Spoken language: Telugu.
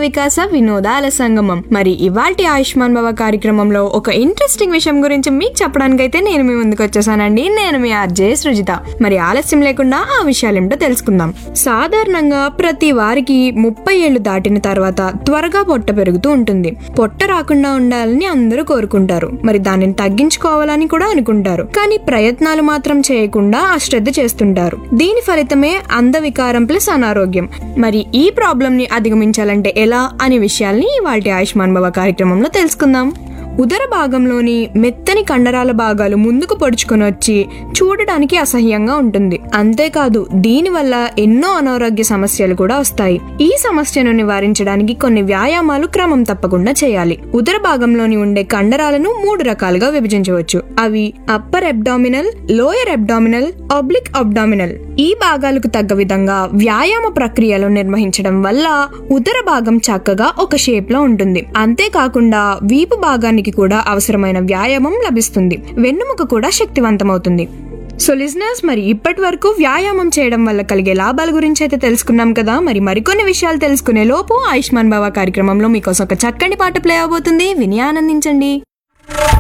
వికాస వినోదాల సంగమం మరి ఇవాల్టి ఆయుష్మాన్ భవ కార్యక్రమంలో ఒక ఇంట్రెస్టింగ్ విషయం గురించి మీకు చెప్పడానికైతే నేను మీ ముందుకు వచ్చేసానండి నేను మీ ఆర్జే సృజిత మరి ఆలస్యం లేకుండా ఆ విషయాలేమిటో తెలుసుకుందాం సాధారణంగా ప్రతి వారికి ముప్పై ఏళ్లు దాటిన తర్వాత త్వరగా పొట్ట పెరుగుతూ ఉంటుంది పొట్ట రాకుండా ఉండాలని అందరూ కోరుకుంటారు మరి దానిని తగ్గించుకోవాలని కూడా అనుకుంటారు కానీ ప్రయత్నాలు మాత్రం చేయకుండా అశ్రద్ధ చేస్తుంటారు దీని ఫలితమే అందవికారం ప్లస్ అనారోగ్యం మరి ఈ ప్రాబ్లం ని అధిగమించాలంటే ఎలా అనే విషయాల్ని వాటి ఆయుష్మాన్ భవ కార్యక్రమంలో తెలుసుకుందాం ఉదర భాగంలోని మెత్తని కండరాల భాగాలు ముందుకు పొడుచుకొని వచ్చి చూడడానికి అసహ్యంగా ఉంటుంది అంతేకాదు దీనివల్ల ఎన్నో అనారోగ్య సమస్యలు కూడా వస్తాయి ఈ సమస్యను నివారించడానికి కొన్ని వ్యాయామాలు క్రమం తప్పకుండా చేయాలి ఉదర భాగంలోని ఉండే కండరాలను మూడు రకాలుగా విభజించవచ్చు అవి upper abdominal lower abdominal oblique abdominal ఈ భాగాలకు తగ్గ విధంగా వ్యాయామ ప్రక్రియలు నిర్వహించడం వల్ల ఉదర భాగం చక్కగా ఒక షేప్ లో ఉంటుంది అంతేకాకుండా వీపు భాగానికి కూడా అవసరమైన వ్యాయామం లభిస్తుంది వెన్నుముక కూడా శక్తివంతమవుతుంది సో లిజనర్స్ మరి ఇప్పటి వరకు వ్యాయామం చేయడం వల్ల కలిగే లాభాల గురించి అయితే తెలుసుకున్నాం కదా మరి మరికొన్ని విషయాలు తెలుసుకునే లోపు ఆయుష్మాన్ బాబా కార్యక్రమంలో మీకోసం ఒక చక్కని పాట ప్లే అవబోతుంది విని ఆనందించండి